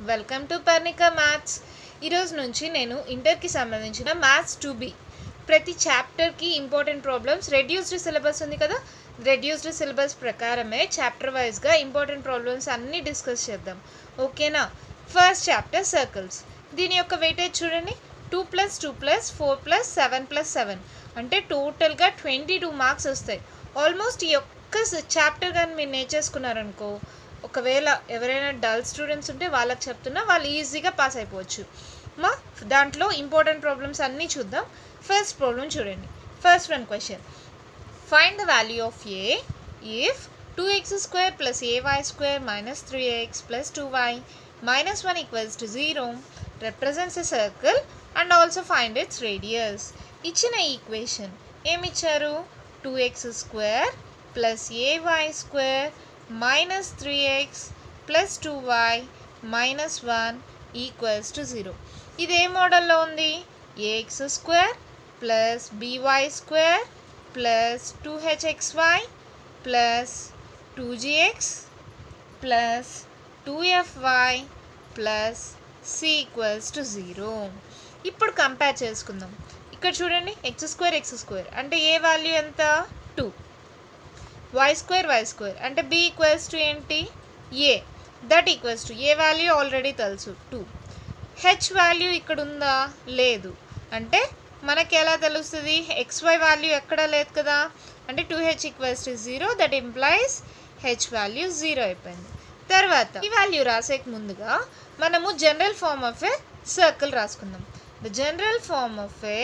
Welcome to Parnika maths ఈరోజు నుంచి నేను ఇంటర్కి సంబంధించిన మ్యాథ్స్ టూ బి ప్రతి చాప్టర్కి ఇంపార్టెంట్ ప్రాబ్లమ్స్ రెడ్యూస్డ్ సిలబస్ ఉంది కదా రెడ్యూస్డ్ సిలబస్ ప్రకారమే చాప్టర్ వైజ్గా ఇంపార్టెంట్ ప్రాబ్లమ్స్ అన్నీ డిస్కస్ చేద్దాం ఓకేనా ఫస్ట్ చాప్టర్ సర్కిల్స్ దీని యొక్క వెయిటేజ్ చూడండి two plus two plus four plus seven plus seven అంటే టోటల్గా ట్వంటీ టూ మార్క్స్ వస్తాయి ఆల్మోస్ట్ ఈ ఒక్క చాప్టర్ కానీ మీరు నేర్చేసుకున్నారనుకో ఒకవేళ ఎవరైనా డల్ స్టూడెంట్స్ ఉంటే వాళ్ళకి చెప్తున్నా వాళ్ళు ఈజీగా పాస్ అయిపోవచ్చు మా దాంట్లో ఇంపార్టెంట్ ప్రాబ్లమ్స్ అన్నీ చూద్దాం ఫస్ట్ ప్రాబ్లం చూడండి first one question find the value of a if two x square plus a y square minus three x plus two y minus one equals to zero represents a circle and also find its radius ఇచ్చిన equation ఏమిచ్చారు two x square plus a y square minus three x plus two y minus one equals to zero ఇది ఏ మోడల్లో ఉంది a x square plus b y square plus two h x y plus two g x plus two f y plus c equals to zero ఇప్పుడు compare చేసుకుందాం ఇక్కడ చూడండి x square x square అంటే a value ఎంత two y square y square అంటే b equals to ఏంటి a that equals to a value already తెలుసు two h value ఇక్కడ ఉందా లేదు అంటే మనకి ఎలా తెలుస్తుంది ఎక్స్వై వాల్యూ ఎక్కడ లేదు కదా అంటే two h equals to zero that implies h value zero అయిపోయింది తర్వాత ఈ వాల్యూ రాసేకి ముందుగా మనము general form of a circle రాసుకుందాం the general form of a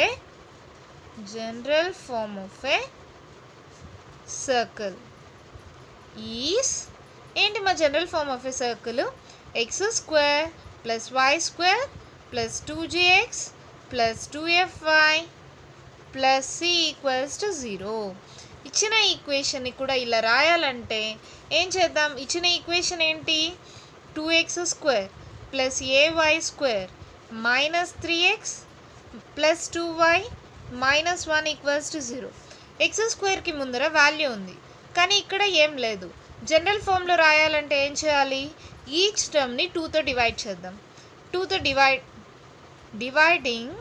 general form of a circle is ఏంటి మా general form of a circle x square plus y square plus two g x plus two f y plus c equals to zero ఇచ్చిన ఈక్వేషన్ని కూడా ఇలా రాయాలంటే ఏం చేద్దాం ఇచ్చిన ఈక్వేషన్ ఏంటి two x square plus a y square minus three x plus two y minus one equals to zero x స్క్వేర్కి ముందర వాల్యూ ఉంది కానీ ఇక్కడ ఏం లేదు జనరల్ ఫామ్లో రాయాలంటే ఏం చేయాలి ఈచ్ టర్మ్ని టూతో డివైడ్ చేద్దాం టూతో divide dividing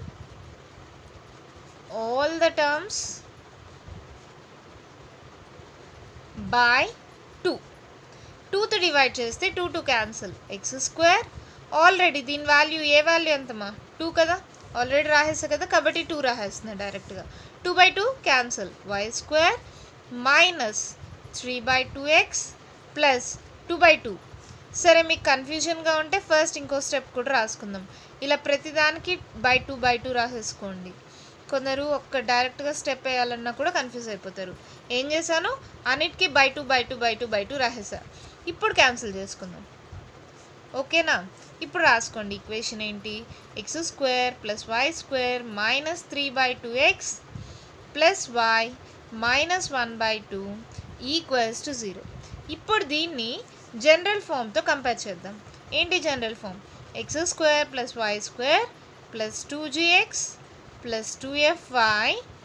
all the terms by two టూతో డివైడ్ చేస్తే two two cancel x square already దీని వాల్యూ ఏ వాల్యూ ఎంతమా టూ కదా ఆల్రెడీ రాసేసా కదా కాబట్టి టూ రాసేస్తున్నా డైరెక్ట్గా two by two cancel y square minus three by two x plus two by two సరే మీకు కన్ఫ్యూజన్గా ఉంటే ఫస్ట్ ఇంకో స్టెప్ కూడా రాసుకుందాం ఇలా ప్రతిదానికి బై టూ బై టూ రాసేసుకోండి కొందరు ఒక్క డైరెక్ట్గా స్టెప్ వేయాలన్నా కూడా కన్ఫ్యూజ్ అయిపోతారు ఏం చేశాను అన్నిటికీ by two by two by two by two రాసేసా ఇప్పుడు క్యాన్సిల్ చేసుకుందాం ఓకేనా ఇప్పుడు రాసుకోండి ఈక్వేషన్ ఏంటి x square plus y square minus three by two x plus y minus one by two equals to zero ఇప్పుడు దీన్ని జనరల్ ఫామ్తో కంపేర్ చేద్దాం ఏంటి general form x square plus y square plus two g x plus two f y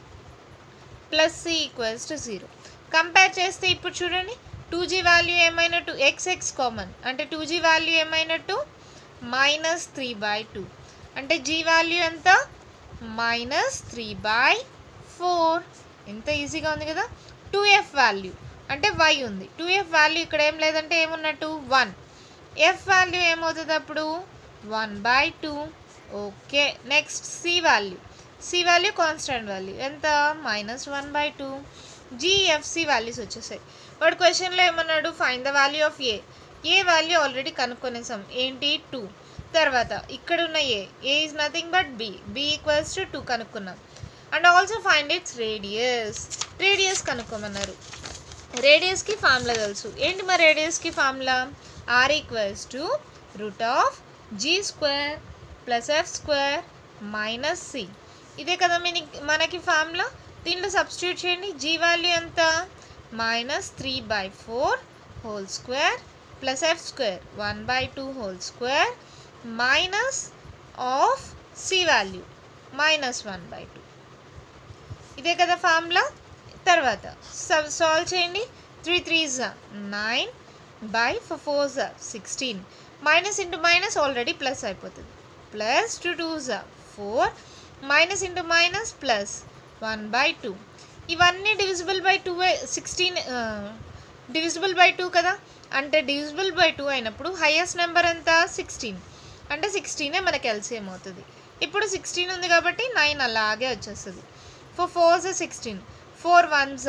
plus c equals to zero compare చేస్తే ఇప్పుడు చూడండి two g value ఏమైనట్టు x x common అంటే టూ జీ వాల్యూ ఏమైనట్టు మైనస్ త్రీ బై టూ అంటే g value ఎంత minus three by four ఎంత ఈజీగా ఉంది కదా టూ ఎఫ్ వాల్యూ అంటే వై ఉంది టూ ఎఫ్ వాల్యూ ఇక్కడ ఏం లేదంటే ఏమున్నట్టు వన్ ఎఫ్ వాల్యూ ఏమవుతుంది అప్పుడు one by two okay next c value c value constant value ఎంత మైనస్ వన్ బై టూ జిఎఫ్సి వాల్యూస్ వచ్చేసాయి వాడు క్వశ్చన్లో ఏమన్నాడు find the value of a a value already కనుక్కొనేసాం ఏంటి టూ తర్వాత ఇక్కడ ఉన్న a a is nothing but b b equals to two కనుక్కున్నాం and also find its radius radius కనుక్కోమన్నారు రేడియస్కి ఫార్ములా తెలుసు ఏంటి మరి రేడియస్కి formula r equals to root of g square plus f square minus c ఇదే కదా మీ మనకి ఫార్ములా దీంట్లో సబ్స్టిట్యూట్ చేయండి జీ వాల్యూ ఎంత minus three by four whole square plus f square one by two whole square minus of c value minus one by two ఇదే కదా formula తర్వాత సాల్వ్ చేయండి త్రీ త్రీ జా నైన్ బై ఫోర్ జా sixteen minus into minus already plus అయిపోతుంది plus two two జా four minus into minus plus one by two ఇవన్నీ divisible by two sixteen divisible by two కదా అంటే divisible by two అయినప్పుడు highest number ఎంత sixteen అంటే సిక్స్టీనే మనకి ఎల్సిఎం అవుతుంది ఇప్పుడు సిక్స్టీన్ ఉంది కాబట్టి నైన్ అలాగే వచ్చేస్తుంది four fours sixteen four ones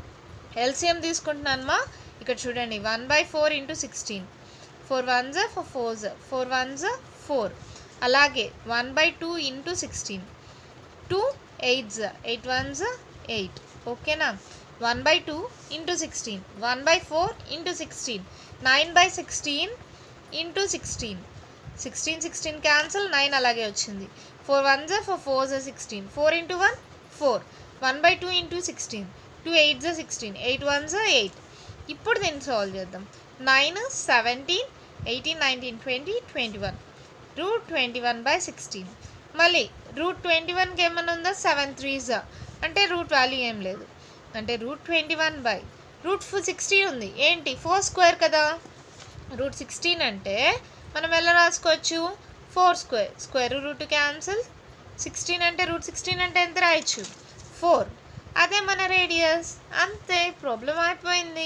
LCM తీసుకుంటున్నానమ్మా ఇక్కడ చూడండి one by four into sixteen four ones four fours four ones four అలాగే one by two into sixteen two eights eight ones eight ఓకేనా one by two into sixteen one by four into sixteen nine by sixteen into sixteen sixteen sixteen cancel nine అలాగే వచ్చింది four one జా four four జా sixteen four into one four one by two into sixteen two eight జా sixteen eight one జా eight ఇప్పుడు దీన్ని solve చేద్దాం nine seventeen eighteen nineteen twenty twenty one root twenty one by sixteen మళ్ళీ root twenty వన్కి ఏమైనా ఉందా seven త్రీజా అంటే రూట్ వాల్యూ ఏం లేదు అంటే root twenty one by root four sixteen ఉంది ఏంటి ఫోర్ స్క్వేర్ కదా రూట్ సిక్స్టీన్ అంటే మనం ఎలా రాసుకోవచ్చు four square square root cancel sixteen అంటే రూట్ సిక్స్టీన్ అంటే ఎంత రాయొచ్చు ఫోర్ అదే మన రేడియస్ అంతే ప్రాబ్లం అయిపోయింది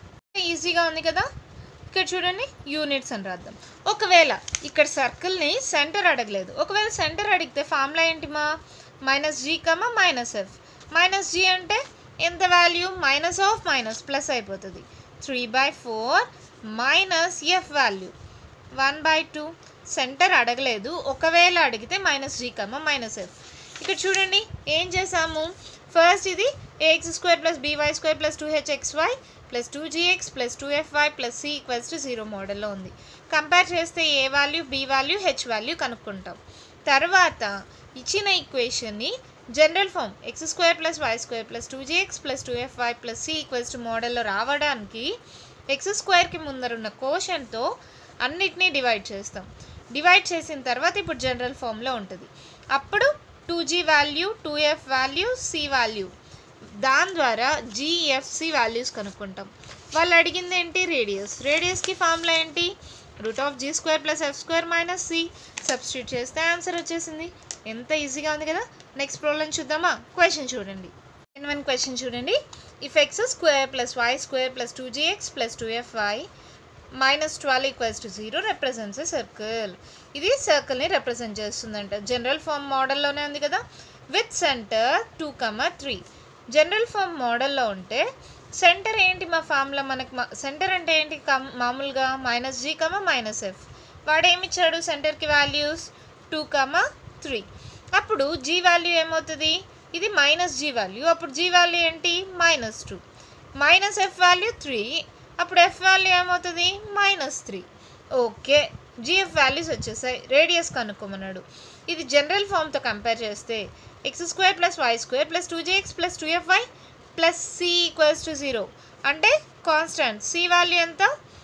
ఈజీగా ఉంది కదా ఇక్కడ చూడండి యూనిట్స్ అని రాద్దాం ఒకవేళ ఇక్కడ సర్కిల్ని సెంటర్ అడగలేదు ఒకవేళ సెంటర్ అడిగితే ఫార్ములా ఏంటి మా minus g comma minus f minus g అంటే ఎంత value minus of minus plus అయిపోతుంది three by four minus f value one by two centre అడగలేదు ఒకవేళ అడిగితే minus g comma minus f ఇక్కడ చూడండి ఏం చేసాము ఫస్ట్ ఇది a x square plus b y square plus two h x y plus two g x plus two f y plus c equals to zero మోడల్లో ఉంది కంపేర్ చేస్తే a value b value H value కనుక్కుంటాం తర్వాత ఇచ్చిన ఈక్వేషన్ని general form x square plus y square plus two g x plus two f y plus c equals to మోడల్లో రావడానికి X స్క్వేర్కి ముందరున్న కోషన్తో అన్నిటినీ డివైడ్ చేస్తాం డివైడ్ చేసిన తర్వాత ఇప్పుడు జనరల్ ఫామ్లో ఉంటుంది అప్పుడు two g value two f value c value దాని ద్వారా జిఎఫ్సి వాల్యూస్ కనుక్కుంటాం వాళ్ళు అడిగింది ఏంటి రేడియస్ రేడియస్కి ఫార్ములా ఏంటి root of g square plus f square minus c substitute చేస్తే ఆన్సర్ వచ్చేసింది ఎంత ఈజీగా ఉంది కదా నెక్స్ట్ ప్రాబ్లం చూద్దామా క్వశ్చన్ చూడండి వన్ క్వశ్చన్ చూడండి if x square plus y square plus two g x plus two f y minus twelve equals to zero represents a circle ఇది సర్కిల్ని రిప్రజెంట్ చేస్తుందంట జనరల్ ఫామ్ మోడల్లోనే ఉంది కదా with centre two comma three general form మోడల్లో ఉంటే centre ఏంటి మా ఫామ్లో మనకి సెంటర్ అంటే ఏంటి కమ్ మామూలుగా minus g comma minus f వాడు ఏమి ఇచ్చాడు సెంటర్కి వాల్యూస్ టూ కమ త్రీ అప్పుడు జీ వాల్యూ ఏమవుతుంది ఇది మైనస్ జీ వాల్యూ అప్పుడు జీ వాల్యూ ఏంటి minus two minus f value three అప్పుడు ఎఫ్ వాల్యూ ఏమవుతుంది minus three okay g f values వచ్చేసాయి రేడియస్ కనుక్కోమన్నాడు ఇది జనరల్ ఫామ్తో కంపేర్ చేస్తే x square plus y square plus two g x plus two f y plus c equals to zero అంటే constant c value ఎంత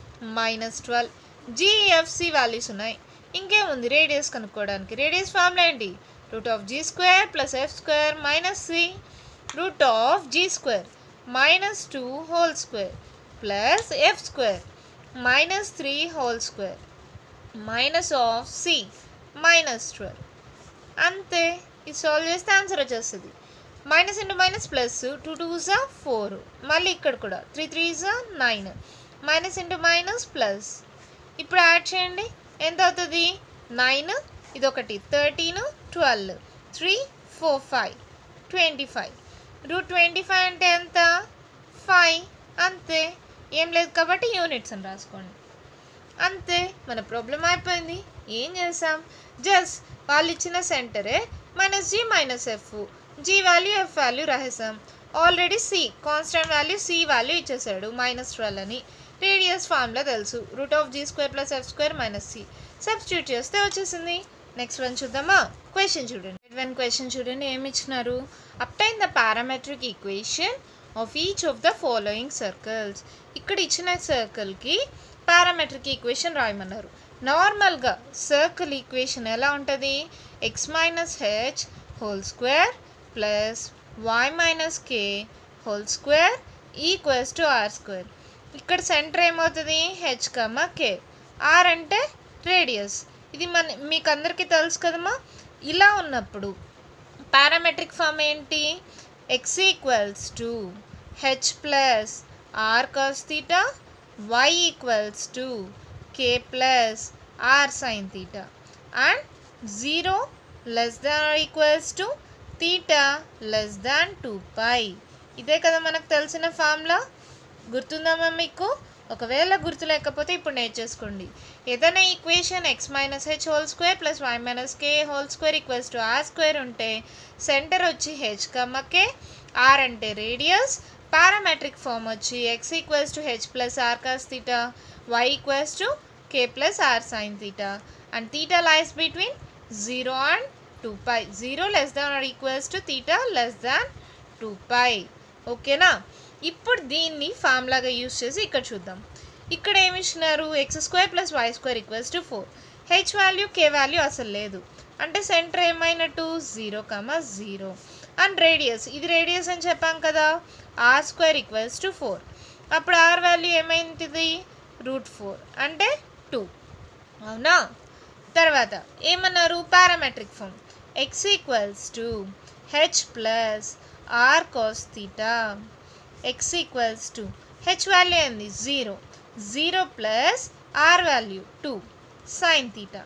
minus twelve జిఎఫ్సి values ఉన్నాయి ఇంకేముంది రేడియస్ కనుక్కోవడానికి రేడియస్ ఫార్ములా ఏంటి root of g square plus f square minus c root of g square minus two whole square plus f square minus three whole square minus of c minus twelve అంతే ఇది solve చేస్తే answer వచ్చేస్తుంది minus into minus plus two two జా four మళ్ళీ ఇక్కడ కూడా three three జా nine minus into minus plus ఇప్పుడు యాడ్ చేయండి ఎంత అవుతుంది నైన్ ఇది ఒకటి thirteen twelve three four five twenty five root twenty five అంటే ఎంత ఫైవ్ అంతే ఏం లేదు కాబట్టి యూనిట్స్ అని రాసుకోండి అంతే మన ప్రాబ్లం అయిపోయింది ఏం చేసాం జస్ట్ వాళ్ళు ఇచ్చిన సెంటరే minus g minus f g value f value రాసేసాం already c constant value c value ఇచ్చేసాడు మైనస్ ట్వెల్వ్ అని రేడియస్ ఫార్ములా తెలుసు root of g square plus f square minus c substitute చేస్తే వచ్చేసింది నెక్స్ట్ వన్ చూద్దామా క్వశ్చన్ చూడండి one question చూడండి ఏమి ఇచ్చినారు obtain the parametric equation of each of the following circles ఇక్కడ ఇచ్చిన సర్కిల్కి పారామెట్రిక్ ఈక్వేషన్ రాయమన్నారు నార్మల్గా సర్కిల్ ఈక్వేషన్ ఎలా ఉంటుంది x minus h whole square plus y minus k whole square equals to r square ఇక్కడ centre ఏమవుతుంది హెచ్ కమ్మ కే ఆర్ అంటే radius ఇది మన మీకు అందరికీ తెలుసు కదమ్మా ఇలా ఉన్నప్పుడు పారామెట్రిక్ ఫామ్ ఏంటి x equals to h plus r cos theta y equals to k plus r sine theta and zero less than or equals to theta less than two pi ఇదే కదా మనకు తెలిసిన ఫార్ములా గుర్తుందామా మీకు ఒకవేళ గుర్తు లేకపోతే ఇప్పుడు నేర్చేసుకోండి ఏదైనా equation x minus h whole square plus y minus k whole square equals to r square ఉంటే సెంటర్ వచ్చి హెచ్ కమ్మకే ఆర్ అంటే రేడియస్ పారామెట్రిక్ ఫామ్ వచ్చి x equals to h plus r cos theta y equals to k plus r sine theta and theta lies between zero and two pi zero less than or equals to theta less than two pi ఓకేనా ఇప్పుడు దీన్ని ఫార్ములాగా use చేసి ఇక్కడ చూద్దాం ఇక్కడ ఏమి ఇచ్చినారు x square plus y square equals to four h value k value అసలు లేదు అంటే సెంటర్ ఏమైనట్టు zero comma zero and radius ఇది రేడియస్ అని చెప్పాం కదా r square equals to four అప్పుడు ఆర్ వాల్యూ ఏమైంది రూట్ ఫోర్ అంటే టూ అవునా తర్వాత ఏమన్నారు parametric form x equals to h plus r cos theta x equals to h value ఏంది zero zero plus r value two sine theta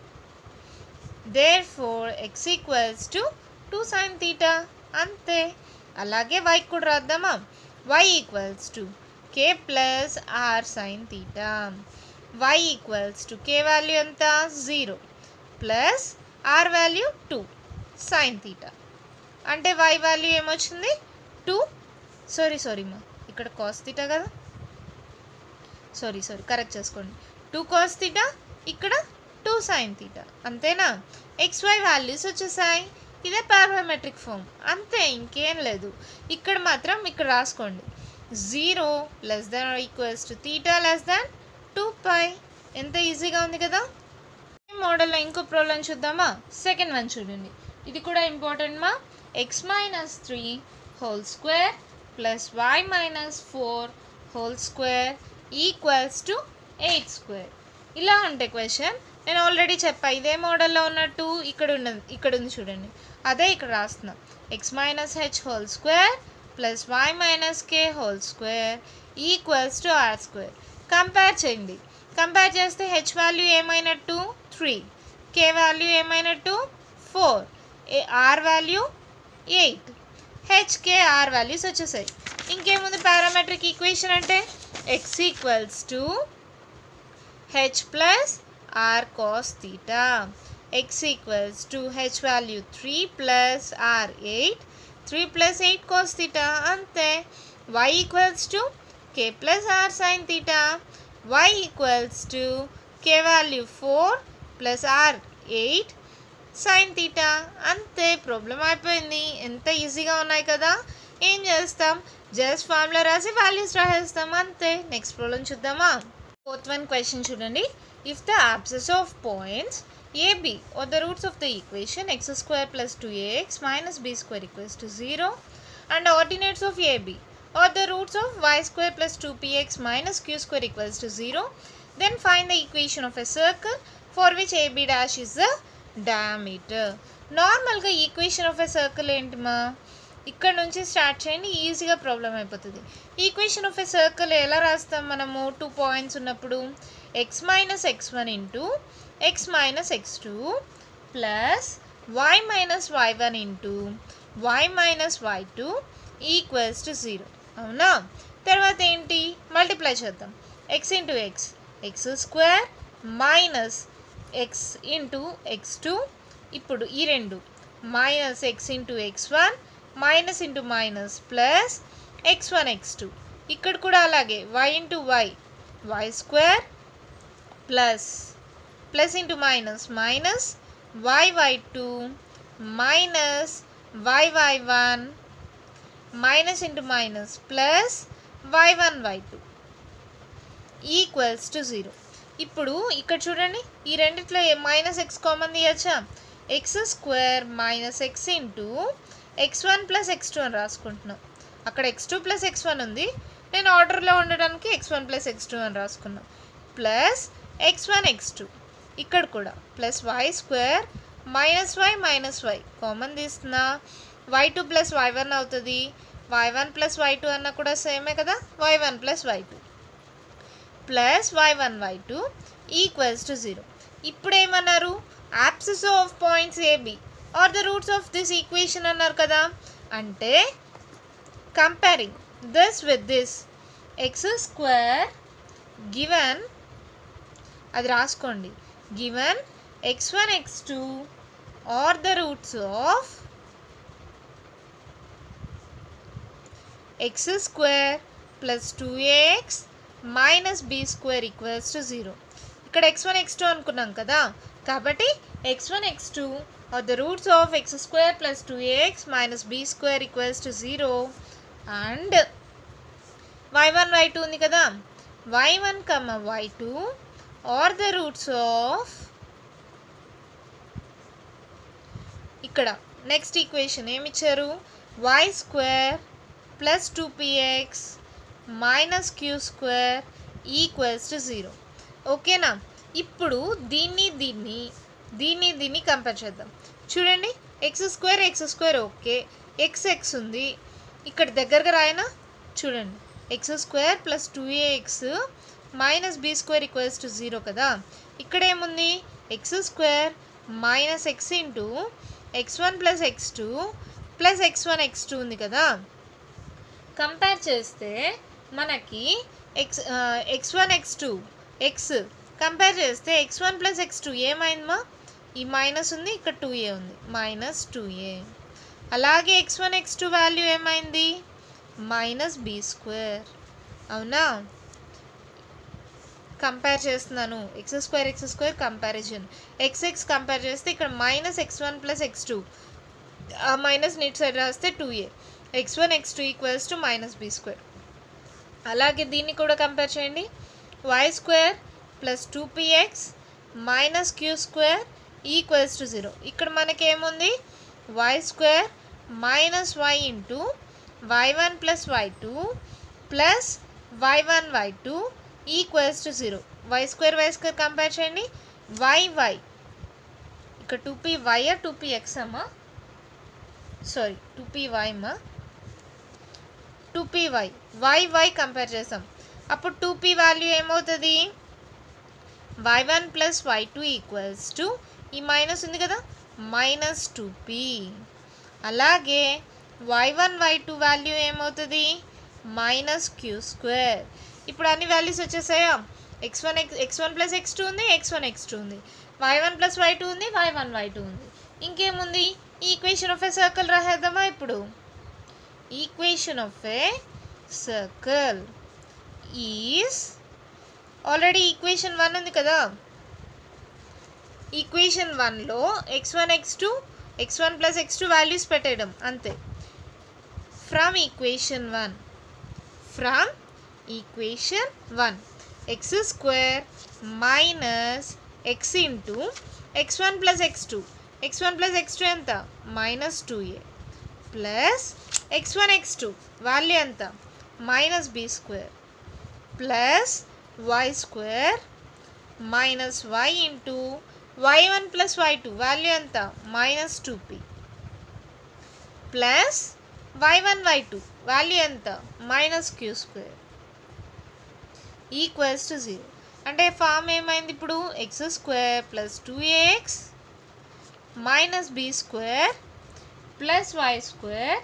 therefore x equals to two sine theta అంతే అలాగే y కూడా రాద్దామా y equals to k plus r sine theta y equals to k value ఎంత zero plus r value two sine theta అంటే y value ఏమొచ్చింది two sorry sorry మా ఇక్కడ cos theta కదా సారీ సారీ కరెక్ట్ చేసుకోండి two cos theta ఇక్కడ two sine theta అంతేనా x y values వచ్చేసాయి ఇదే పారామెట్రిక్ ఫామ్ అంతే ఇంకేం లేదు ఇక్కడ మాత్రం ఇక్కడ రాసుకోండి zero less than equals to theta less than two pi ఎంత ఈజీగా ఉంది కదా మోడల్లో ఇంకో ప్రాబ్లం చూద్దామా సెకండ్ వన్ చూడండి ఇది కూడా ఇంపార్టెంట్ మా x minus three whole square plus y minus four whole square equals to eight square ఇలా ఉంటే క్వశ్చన్ నేను ఆల్రెడీ చెప్పా ఇదే మోడల్లో ఉన్నట్టు ఇక్కడ ఉన్నది ఇక్కడ ఉంది చూడండి అదే ఇక్కడ రాస్తున్నా x minus h whole square plus y minus k whole square equals to r square compare చేయండి కంపేర్ చేస్తే హెచ్ వాల్యూ ఏమైనట్టు త్రీ కే వాల్యూ ఏమైనట్టు ఫోర్ ఏ r value eight h k r values వచ్చేసాయి ఇంకేముంది పారామెట్రిక్ ఈక్వేషన్ అంటే x equals to h plus r cos theta x equals to h value three plus r eight three plus eight cos theta అంతే y equals to k plus r sine theta y equals to k value four plus r eight sine theta అంతే problem అయిపోయింది ఎంత ఈజీగా ఉన్నాయి కదా ఏం చేస్తాం just formula రాసి వాల్యూస్ రాసేస్తాం అంతే నెక్స్ట్ ప్రాబ్లం చూద్దామా ఫోర్త్ వన్ క్వశ్చన్ చూడండి if the abscess of points A B are the roots of the equation x square plus two a x minus b square equals to zero and ordinates of A B are the roots of y square plus two p x minus q square equals to zero then find the equation of a circle for which A B dash is the diameter నార్మల్గా equation of a circle ఏంటిమా ఇక్కడ నుంచి start చేయండి ఈజీగా problem అయిపోతుంది equation of a circle ఎలా రాస్తాం మనము టూ పాయింట్స్ ఉన్నప్పుడు x minus x one into x minus x two plus y minus y one into y minus y two equals to zero అవునా తర్వాత ఏంటి మల్టిప్లై చేద్దాం x into x x square minus x into x two ఇప్పుడు ఈ రెండు minus x into x one minus into minus plus x one x two ఇక్కడ కూడా అలాగే y into y y square plus plus into minus minus y y two minus y y one minus into minus plus y one y two equals to zero ఇప్పుడు ఇక్కడ చూడండి ఈ రెండిట్లో minus x common తీయచ్చా x square minus x into x one plus x two అని రాసుకుంటున్నాం అక్కడ x two plus x one ఉంది నేను ఆర్డర్లో ఉండడానికి x one plus x two అని రాసుకున్నాం plus x one x two ఇక్కడ కూడా plus y square minus why minus y common తీస్తున్నా y two plus y one అవుతుంది y one plus y two అన్న కూడా సేమే కదా y one plus y two plus y one y two equals to zero ఇప్పుడు ఏమన్నారు abscissae of points A B are the roots of this equation అన్నారు కదా అంటే comparing this with this x square given అది రాసుకోండి given x one x two are the roots of x square plus two a x minus b square equals to zero ఇక్కడ x one x two అనుకున్నాం కదా కాబట్టి x one x two are the roots of x square plus two a x minus b square equals to zero and y one y two ఉంది కదా y one comma y two are the roots of ఇక్కడ next equation ఏమి ఇచ్చారు y square plus two p x minus q square equals to zero ఓకేనా ఇప్పుడు దీన్ని దీన్ని దీన్ని దీన్ని కంపేర్ చేద్దాం చూడండి x square x square okay x x ఉంది ఇక్కడ దగ్గరగా రాయనా చూడండి x square plus two x minus b square equals to zero కదా ఇక్కడ ఏముంది x square minus x into x one plus x two plus x one x two ఉంది కదా కంపేర్ చేస్తే మనకి x x one x two x compare చేస్తే x one plus x two ఏమైందమ్మా ఈ మైనస్ ఉంది ఇక్కడ టూ ఏ ఉంది మైనస్ టూ ఏ అలాగే x one x two value ఏమైంది మైనస్ బీ స్క్వేర్ అవునా కంపేర్ చేస్తున్నాను x square x square comparison x x compare చేస్తే ఇక్కడ minus x one plus x two ఆ మైనస్ నీట్ సైడ్ రాస్తే two a x one x two equals to minus b square అలాగే దీన్ని కూడా compare చేయండి y square plus two p x minus q square equals to zero ఇక్కడ మనకేముంది y square minus y into y one plus y two plus y one y two equals to zero y square y square compare చేయండి y y ఇక్కడ two p y two p x అమ్మా sorry two p y అమ్మా two p y y y compare చేసాం అప్పుడు two p value ఏమవుతుంది y one plus y two equals to ఈ minus ఉంది కదా మైనస్ టూ పీ అలాగే y one y two value ఏమవుతుంది మైనస్ క్యూ స్క్వేర్ ఇప్పుడు అన్ని వాల్యూస్ వచ్చేసాయా x one x x one plus x two ఉంది ఎక్స్ వన్ ఎక్స్ టూ ఉంది y one plus y two ఉంది వై వన్ వై టూ ఉంది ఇంకేముంది ఈక్వేషన్ ఆఫ్ ఎ సర్కిల్ రాసేద్దామా ఇప్పుడు equation of a circle is already equation one ఉంది కదా equation వన్లో x one x two x one plus x two values పెట్టేయడం అంతే from equation one from equation one x square minus x into x one plus x two x one plus x two ఎంత minus two a plus x one x two value ఎంత minus b square plus y square minus y into y one plus y two value ఎంత minus two p plus y one y two value ఎంత minus q square equals to zero అంటే form ఏమైంది ఇప్పుడు x square plus two x minus b square plus y square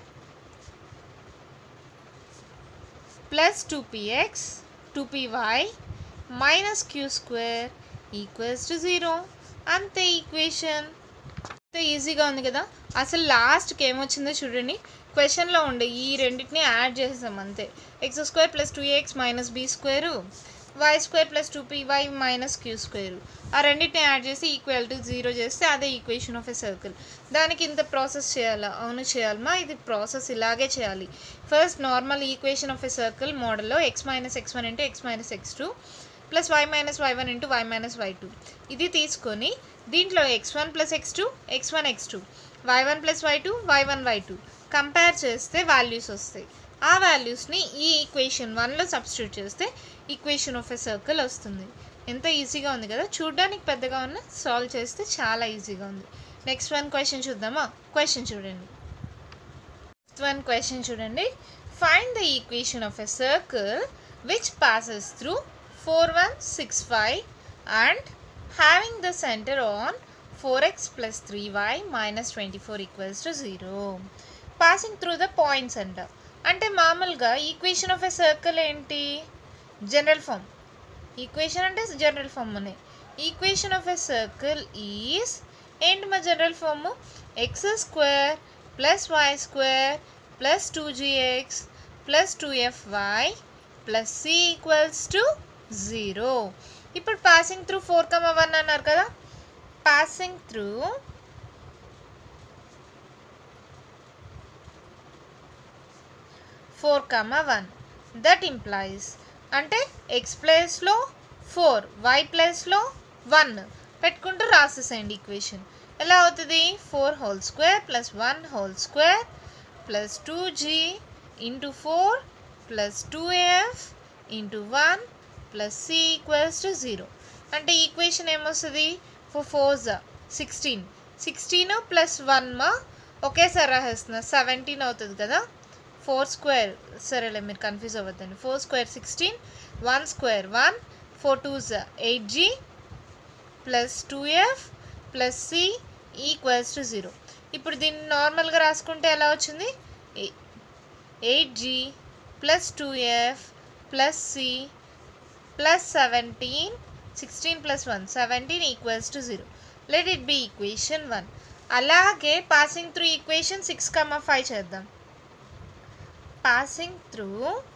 plus two p x two p y minus q square equals to zero అంతే equation అంతే ఈజీగా ఉంది కదా అసలు లాస్ట్కి ఏమొచ్చిందో చూడండి క్వశ్చన్లో ఉండే ఈ రెండింటిని యాడ్ చేసేసాం అంతే x square plus two x minus b square y square plus two p y minus q square ఆ రెండింటిని యాడ్ చేసి ఈక్వల్ టు జీరో చేస్తే అదే ఈక్వేషన్ ఆఫ్ ఎ సర్కిల్ దానికి ఇంత ప్రాసెస్ చేయాలా అవును చేయాలమా ఇది ప్రాసెస్ ఇలాగే చేయాలి first normal equation of a circle మోడల్లో x minus x one into x minus x two plus y minus y one into y minus y two ఇది తీసుకొని దీంట్లో x one plus x two x one x two y one plus y two y one y two compare చేస్తే values వస్తాయి ఆ వాల్యూస్ని ఈ equation వన్లో substitute చేస్తే ఈక్వేషన్ ఆఫ్ ఎ సర్కిల్ వస్తుంది ఎంత ఈజీగా ఉంది కదా చూడ్డానికి పెద్దగా ఉన్న సాల్వ్ చేస్తే చాలా ఈజీగా ఉంది నెక్స్ట్ వన్ క్వశ్చన్ చూద్దామా క్వశ్చన్ చూడండి నెక్స్ట్ వన్ క్వశ్చన్ చూడండి find the equation of a circle which passes through four one six five and having the centre on four x plus three y minus twenty four equals to zero passing through the points అంట అంటే మామూలుగా equation of a circle ఏంటి general form equation అంటే general form ఉన్నాయి equation of a circle is ఏంటి మా general form x square plus y square plus two g x plus two f y plus c equals to zero ఇప్పుడు passing through four comma one అన్నారు కదా passing through four comma one that implies అంటే x ప్లేస్లో four y ప్లేస్లో one పెట్టుకుంటూ రాసేసేయండి equation ఎలా అవుతుంది four whole square plus one whole square plus two g into four plus two f into one plus c equals to zero అంటే equation ఏమొస్తుంది four four జా సిక్స్టీన్ సిక్స్టీన్ ప్లస్ వన్ మా ఒకేసారి రాసేస్తున్నా seventeen అవుతుంది కదా four square సరేలే మీరు confuse అవ్వద్దండి four square sixteen one square one four two జా eight g plus two f plus c equals to zero ఇప్పుడు దీన్ని నార్మల్గా రాసుకుంటే ఎలా వచ్చింది eight g plus two f plus c plus seventeen sixteen plus one seventeen equals to zero let it be equation one అలాగే passing through equation six comma five చేద్దాం passing through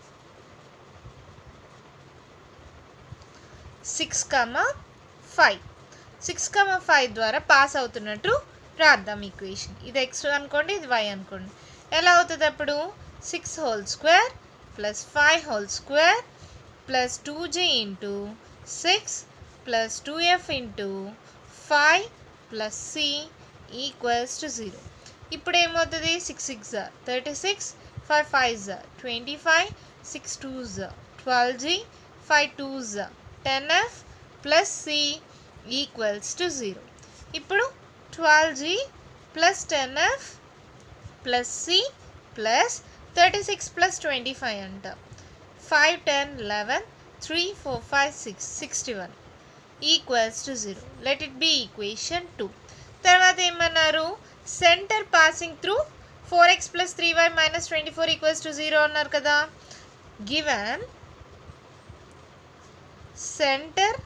six comma five six comma five ద్వారా pass అవుతున్నట్టు రాద్దాం equation ఇది X అనుకోండి ఇది why అనుకోండి ఎలా అవుతుంది అప్పుడు six whole square plus five whole square plus two g into six plus two f into five plus c equals to zero ఇప్పుడు ఏమవుతుంది సిక్స్ సిక్స్ జా థర్టీ సిక్స్ ఫైవ్ ఫైవ్ జా ట్వంటీ ఫైవ్ సిక్స్ టూ జా twelve g five two జా ten f plus c equals to zero ఇప్పుడు twelve g plus ten f plus c plus thirty six plus twenty five అంట five ten eleven three four five six sixty one equals to zero let it be equation two తర్వాత ఏమన్నారు centre passing through four x plus three y minus twenty four equals to zero అన్నారు కదా given centre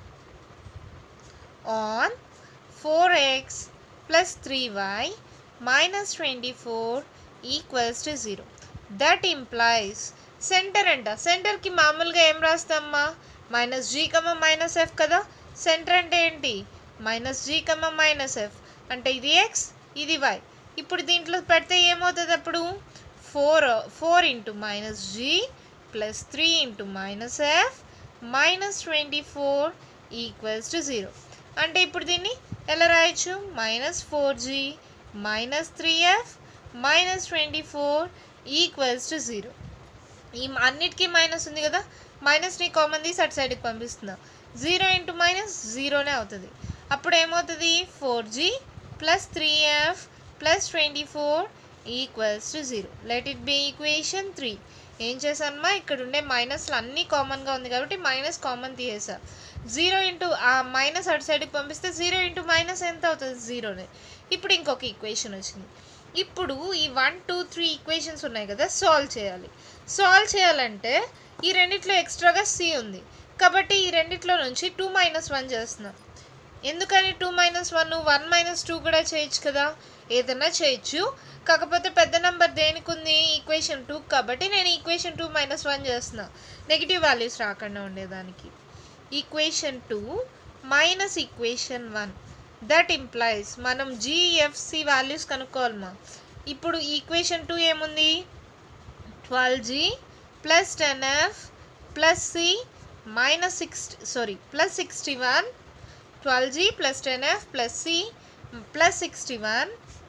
on 4x plus 3y minus 24 equals to 0. That implies centre అంట సెంటర్కి మామూలుగా ఏం రాస్తామా minus g comma minus f కదా centre అంటే ఏంటి minus g comma minus f అంటే ఇది ఎక్స్ ఇది వై ఇప్పుడు దీంట్లో పెడితే ఏమవుతుంది అప్పుడు four four into minus g plus three into minus f minus twenty four equals to zero అంటే ఇప్పుడు దీన్ని ఎలా రాయొచ్చు minus four g minus three f minus twenty four equals to zero ఈ అన్నిటికీ మైనస్ ఉంది కదా మైనస్ని కామన్ తీసి అటు సైడ్కి పంపిస్తున్నాం జీరో ఇంటూ మైనస్ జీరోనే అవుతుంది అప్పుడు ఏమవుతుంది four g plus three f plus twenty four equals to zero let it be equation three ఏం చేశానమ్మా ఇక్కడ ఉండే మైనస్లు అన్నీ కామన్గా ఉంది కాబట్టి మైనస్ కామన్ తీసేసా జీరో ఇంటూ ఆ మైనస్ అటు సైడ్కి పంపిస్తే జీరో ఇంటూ మైనస్ ఎంత అవుతుంది జీరోనే ఇప్పుడు ఇంకొక ఈక్వేషన్ వచ్చింది ఇప్పుడు ఈ వన్ టూ త్రీ ఈక్వేషన్స్ ఉన్నాయి కదా సాల్వ్ చేయాలి సాల్వ్ చేయాలంటే ఈ రెండిట్లో ఎక్స్ట్రాగా సి ఉంది కాబట్టి ఈ రెండిట్లో నుంచి టూ మైనస్ వన్ చేస్తున్నాం ఎందుకని two minus one one minus two కూడా చేయొచ్చు కదా ఏదైనా చేయొచ్చు కాకపోతే పెద్ద నెంబర్ దేనికి ఉంది ఈక్వేషన్ టూ కాబట్టి నేను ఈక్వేషన్ టూ మైనస్ వన్ చేస్తున్నా నెగిటివ్ వాల్యూస్ రాకుండా ఉండేదానికి equation two minus equation one that implies మనం జిఎఫ్సి వాల్యూస్ కనుక్కోవాలమ్మా ఇప్పుడు ఈక్వేషన్ టూ ఏముంది twelve g plus ten f plus c minus six sorry plus sixty one twelve g plus ten f plus c plus sixty one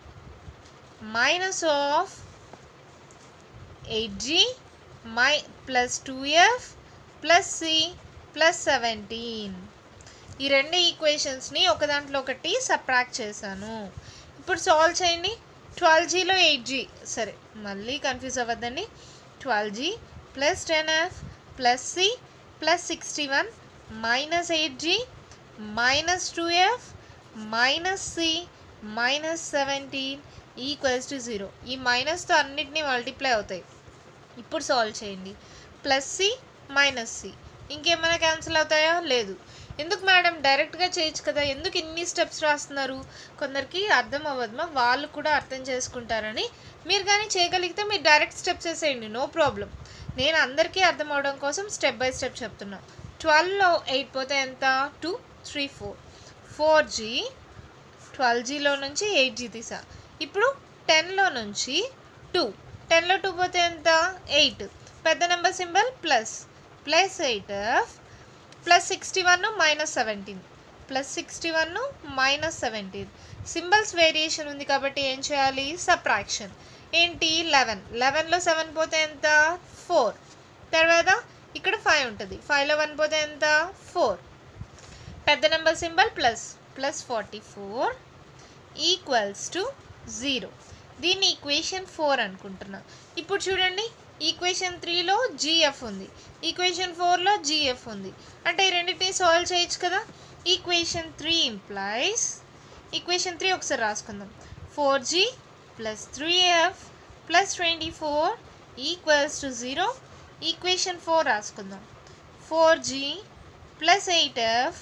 minus of eight g my plus two f plus c plus seventeen ఈ రెండు ఈక్వేషన్స్ని ఒక దాంట్లో ఒకటి subtract చేశాను ఇప్పుడు solve చేయండి twelve జీలో eight g సరే మళ్ళీ కన్ఫ్యూజ్ అవ్వద్దండి twelve g plus ten f plus c plus sixty one minus eight g minus two f minus c minus seventeen equals to zero ఈ మైనస్తో అన్నిటినీ మల్టిప్లై అవుతాయి ఇప్పుడు సాల్వ్ చేయండి ప్లస్ సి మైనస్ సి ఇంకేమైనా క్యాన్సిల్ అవుతాయా లేదు ఎందుకు మేడం డైరెక్ట్గా చేయొచ్చు కదా ఎందుకు ఇన్ని స్టెప్స్ రాస్తున్నారు కొందరికి అర్థం అవ్వదు వాళ్ళు కూడా అర్థం చేసుకుంటారని మీరు కానీ చేయగలిగితే మీరు డైరెక్ట్ స్టెప్స్ వేసేయండి నో ప్రాబ్లం నేను అందరికీ అర్థం అవడం కోసం స్టెప్ బై స్టెప్ చెప్తున్నా ట్వెల్వ్లో ఎయిట్ పోతే ఎంత two three four four g twelve జీలో నుంచి ఎయిట్ జీ తీసా ఇప్పుడు టెన్లో నుంచి టూ టెన్లో టూ పోతే ఎంత ఎయిట్ పెద్ద number symbol plus plus eight plus sixty one minus seventeen plus sixty one minus seventeen symbols variation ఉంది కాబట్టి ఏం చేయాలి సప్రాక్షన్ ఏంటి లెవెన్ లెవెన్లో సెవెన్ పోతే ఎంత ఫోర్ తర్వాత ఇక్కడ ఫైవ్ ఉంటుంది ఫైవ్లో వన్ పోతే ఎంత ఫోర్ పెద్ద number symbol plus plus forty four equals to zero దీన్ని ఈక్వేషన్ ఫోర్ అనుకుంటున్నా ఇప్పుడు చూడండి ఈక్వేషన్ త్రీలో జీఎఫ్ ఉంది ఈక్వేషన్ ఫోర్లో జీఎఫ్ ఉంది అంటే ఈ రెండింటిని సాల్వ్ చేయొచ్చు కదా equation three implies equation three ఒకసారి రాసుకుందాం four g plus three f plus twenty four equals to zero equation four రాసుకుందాం four g plus eight f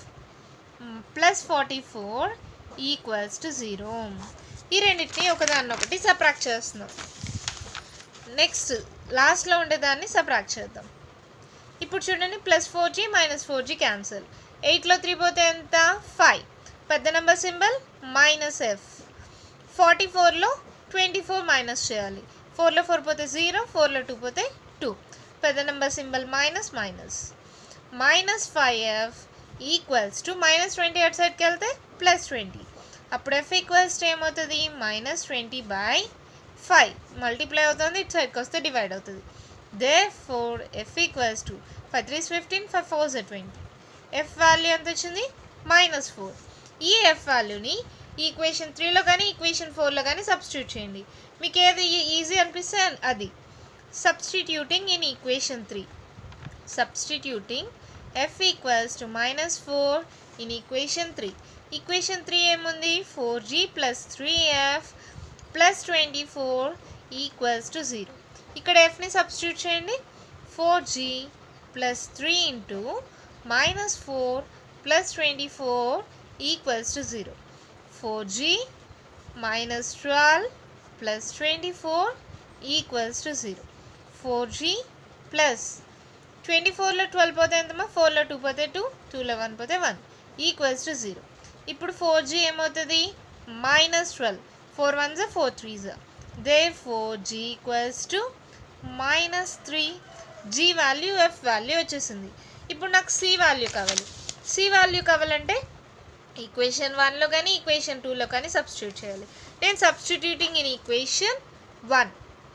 plus forty four equals to zero ఈ రెండింటిని ఒకదాన్ని ఒకటి సబ్ట్రాక్ట్ చేస్తున్నాం నెక్స్ట్ లాస్ట్లో ఉండేదాన్ని సబ్ట్రాక్ట్ చేద్దాం ఇప్పుడు చూడండి plus four g minus four g cancel ఎయిట్లో త్రీ పోతే ఎంత ఫైవ్ పెద్ద number symbol minus f forty ఫోర్లో ట్వంటీ ఫోర్ మైనస్ చేయాలి ఫోర్లో ఫోర్ పోతే జీరో ఫోర్లో టూ పోతే టూ పెద్ద number symbol minus minus minus five f equals to minus twenty అటు సైడ్కి వెళ్తే ప్లస్ ట్వంటీ అప్పుడు ఎఫ్ ఈక్వల్స్ టు ఏమవుతుంది minus twenty by five multiply అవుతుంది ఇటు సైడ్కి వస్తే డివైడ్ అవుతుంది దే four f equals to five threes fifteen five four జ ట్వంటీ ఎఫ్ వాల్యూ ఎంత వచ్చింది మైనస్ ఫోర్ ఈ ఎఫ్ వాల్యూని ఈక్వేషన్ త్రీలో కానీ ఈక్వేషన్ ఫోర్లో కానీ సబ్స్టిట్యూట్ చేయండి మీకు ఏది ఈజీ అనిపిస్తే అది substituting in equation three substituting f equals to minus four in equation three equation three ఏముంది four g plus three f plus twenty four equals to zero ఇక్కడ ఎఫ్ని సబ్స్టిట్యూట్ చేయండి four g plus three into minus four plus twenty four equals to zero four g minus twelve plus twenty four equals to zero four g plus twenty ఫోర్లో twelve పోతే ఎంతమా ఫోర్లో two పోతే two టూలో one పోతే one equals to zero ఇప్పుడు four g ఏమవుతుంది minus twelve four one జా ఫోర్ త్రీ జా దే four g equals to minus three g value f value వచ్చేసింది ఇప్పుడు నాకు సి వాల్యూ కావాలి సి వాల్యూ కావాలంటే ఈక్వేషన్ వన్లో కానీ ఈక్వేషన్ టూలో కానీ సబ్స్టిట్యూట్ చేయాలి నేను సబ్స్టిట్యూటింగ్ ఇన్ ఈక్వేషన్ వన్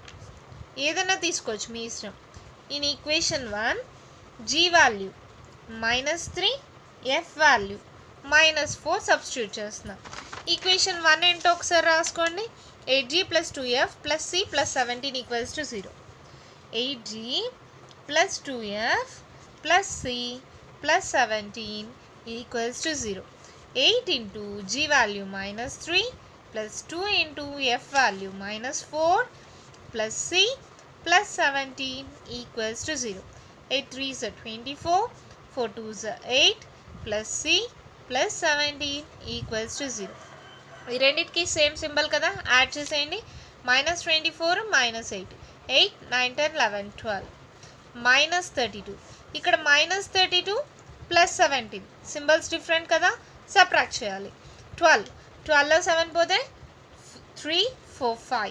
ఏదైనా తీసుకోవచ్చు మీ ఇష్టం in equation one g value minus three f value minus four substitute చేస్తున్నాం ఈక్వేషన్ వన్ ఏంటో ఒకసారి రాసుకోండి eight g plus two f plus c plus seventeen equals to zero eight g plus two f plus c plus seventeen equals to zero eight into g value minus three plus two into f value minus four plus c plus seventeen equals to zero eight three జ twenty four four two జ eight plus c plus seventeen equals to zero ఈ రెండింటికి same symbol కదా add చేసేయండి minus twenty four minus eight eight nine ten eleven twelve minus thirty two ఇక్కడ minus thirty two plus seventeen symbols different కదా subtract చేయాలి twelve ట్వెల్వ్లో seven పోతే three four five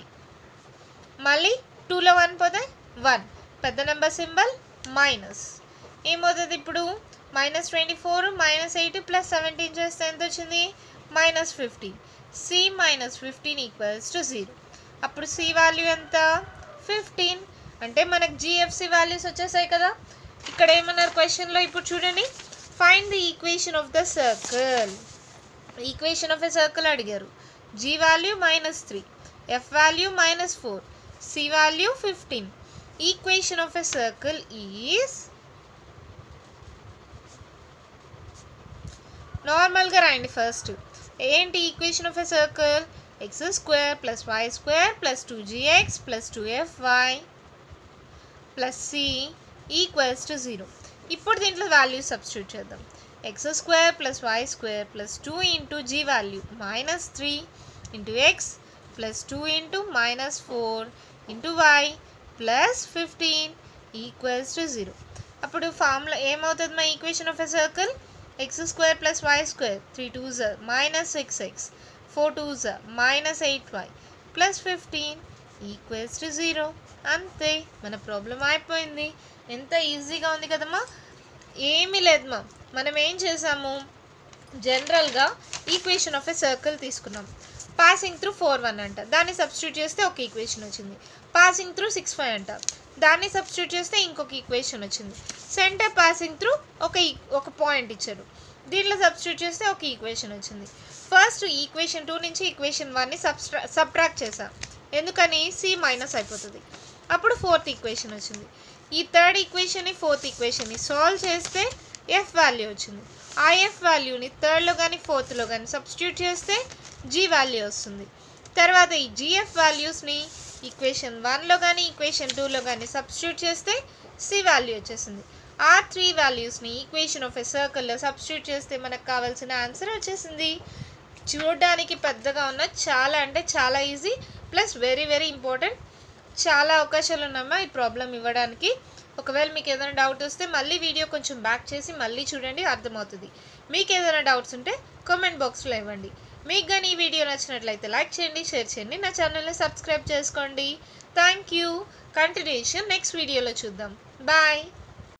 మళ్ళీ టూలో వన్ పోతే వన్ పెద్ద నెంబర్ సింబల్ మైనస్ ఏమవుతుంది ఇప్పుడు minus twenty four minus eight plus seventeen చేస్తే ఎంత వచ్చింది minus fifteen c minus fifteen equals to zero అప్పుడు సి వాల్యూ ఎంత ఫిఫ్టీన్ అంటే మనకు జిఎఫ్సి వాల్యూస్ వచ్చేసాయి కదా ఇక్కడ ఏమన్నారు క్వశ్చన్లో ఇప్పుడు చూడండి find the equation of the circle equation of a circle అడిగారు g value minus three f value minus four c value fifteen equation of a circle is నార్మల్గా రాయండి ఫస్ట్ ఏంటి equation of a circle x square plus y square plus two g x plus two f y plus c equals to zero ఇప్పుడు దీంట్లో value substitute చేద్దాం x square plus y square plus two into g value minus three into x plus two into minus four into y plus fifteen equals to zero అప్పుడు formula ఏమవుతుంది మా equation of a circle x square plus y square three two జ minus six x four two జ minus eight y plus fifteen equals to zero అంతే మన problem అయిపోయింది ఎంత ఈజీగా ఉంది కదమ్మా ఏమీ లేదమ్మా మనం ఏం చేసాము జనరల్గా ఈక్వేషన్ ఆఫ్ ఎ సర్కిల్ తీసుకున్నాం పాసింగ్ త్రూ ఫోర్ వన్ అంట దాన్ని సబ్స్టిట్యూట్ చేస్తే ఒక ఈక్వేషన్ వచ్చింది పాసింగ్ త్రూ సిక్స్ ఫైవ్ అంట దాన్ని సబ్స్టిట్యూట్ చేస్తే ఇంకొక ఈక్వేషన్ వచ్చింది సెంటర్ పాసింగ్ త్రూ ఒక ఈ- ఒక పాయింట్ ఇచ్చారు దీంట్లో సబ్స్టిట్యూట్ చేస్తే ఒక ఈక్వేషన్ వచ్చింది ఫస్ట్ ఈక్వేషన్ టూ నుంచి ఈక్వేషన్ వన్ని సబ్స్ట్రా సబ్ట్రాక్ట్ చేసాం ఎందుకని సి మైనస్ అయిపోతుంది అప్పుడు ఫోర్త్ ఈక్వేషన్ వచ్చింది ఈ థర్డ్ ఈక్వేషన్ని ఫోర్త్ ఈక్వేషన్ని సాల్వ్ చేస్తే ఎఫ్ వాల్యూ వచ్చింది ఆ ఎఫ్ వాల్యూని థర్డ్లో కానీ ఫోర్త్లో కానీ సబ్స్టిట్యూట్ చేస్తే జీ వాల్యూ వస్తుంది తర్వాత ఈ జిఎఫ్ వాల్యూస్ని ఈక్వేషన్ వన్లో కానీ ఈక్వేషన్ టూలో కానీ సబ్స్టిట్యూట్ చేస్తే సి వాల్యూ వచ్చేసింది ఆ త్రీ వాల్యూస్ని ఈక్వేషన్ ఆఫ్ ఎ సర్కిల్లో సబ్స్టిట్యూట్ చేస్తే మనకు కావాల్సిన ఆన్సర్ వచ్చేసింది చూడడానికి పెద్దగా ఉన్న చాలా అంటే చాలా easy plus very very important చాలా అవకాశాలు ఉన్నామా ఈ ప్రాబ్లం ఇవ్వడానికి ఒకవేళ మీకు ఏదైనా డౌట్ వస్తే మళ్ళీ వీడియో కొంచెం బ్యాక్ చేసి మళ్ళీ చూడండి అర్థమవుతుంది మీకు ఏదైనా డౌట్స్ ఉంటే కామెంట్ బాక్స్లో ఇవ్వండి మీకు కానీ ఈ వీడియో నచ్చినట్లయితే లైక్ చేయండి షేర్ చేయండి నా ఛానల్ని సబ్స్క్రైబ్ చేసుకోండి థ్యాంక్ యూ కంటిన్యూషన్ నెక్స్ట్ వీడియోలో చూద్దాం బాయ్